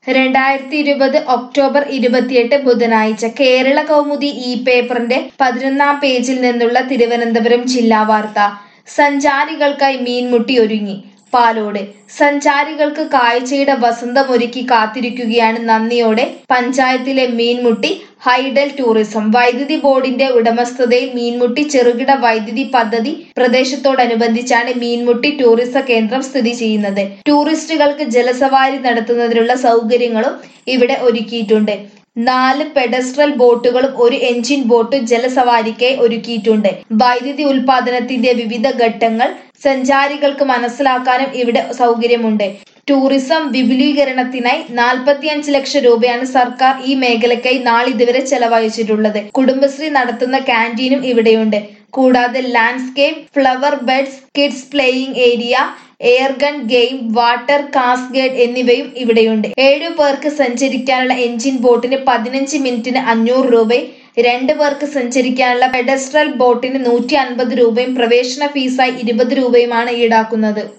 രണ്ടായിരത്തി ഇരുപത് ഒക്ടോബർ ഇരുപത്തിയെട്ട് ബുധനാഴ്ച കേരള കൗമുദി ഈ പേപ്പറിന്റെ പതിനൊന്നാം പേജിൽ നിന്നുള്ള തിരുവനന്തപുരം ജില്ലാ വാർത്ത സഞ്ചാരികൾക്കായി മീൻമുട്ടി ഒരുങ്ങി പാലോട് സഞ്ചാരികൾക്ക് കാഴ്ചയുടെ വസന്തമൊരുക്കി കാത്തിരിക്കുകയാണ് നന്ദിയോടെ പഞ്ചായത്തിലെ മീൻമുട്ടി ഹൈഡൽ ടൂറിസം വൈദ്യുതി ബോർഡിന്റെ ഉടമസ്ഥതയിൽ മീൻമുട്ടി ചെറുകിട വൈദ്യുതി പദ്ധതി പ്രദേശത്തോടനുബന്ധിച്ചാണ് മീൻമുട്ടി ടൂറിസം കേന്ദ്രം സ്ഥിതി ചെയ്യുന്നത് ടൂറിസ്റ്റുകൾക്ക് ജലസവാരി നടത്തുന്നതിനുള്ള സൗകര്യങ്ങളും ഇവിടെ ഒരുക്കിയിട്ടുണ്ട് നാല് പെഡസ്ട്രൽ ബോട്ടുകളും ഒരു എഞ്ചിൻ ബോട്ടും ജലസവാരിക്കായി ഒരുക്കിയിട്ടുണ്ട് വൈദ്യുതി ഉൽപാദനത്തിന്റെ വിവിധ ഘട്ടങ്ങൾ സഞ്ചാരികൾക്ക് മനസ്സിലാക്കാനും ഇവിടെ സൗകര്യമുണ്ട് ടൂറിസം വിപുലീകരണത്തിനായി നാൽപ്പത്തിയഞ്ച് ലക്ഷം രൂപയാണ് സർക്കാർ ഈ മേഖലയ്ക്കായി നാളിതുവരെ ചെലവഴിച്ചിട്ടുള്ളത് കുടുംബശ്രീ നടത്തുന്ന ക്യാൻറ്റീനും ഇവിടെയുണ്ട് കൂടാതെ landscape flower beds kids playing area air gun game water cascade എന്നിവയും ഇവിടെയുണ്ട് ഏഴു പേർക്ക് സഞ്ചരിക്കാനുള്ള എഞ്ചിൻ ബോട്ടിന് പതിനഞ്ച് മിനിറ്റിന് അഞ്ഞൂറ് രൂപയും രണ്ട് പേർക്ക് സഞ്ചരിക്കാനുള്ള പെഡസ്ട്രൽ ബോട്ടിന് നൂറ്റി അൻപത് രൂപയും പ്രവേശന ഫീസായി ഇരുപത് രൂപയുമാണ് ഈടാക്കുന്നത്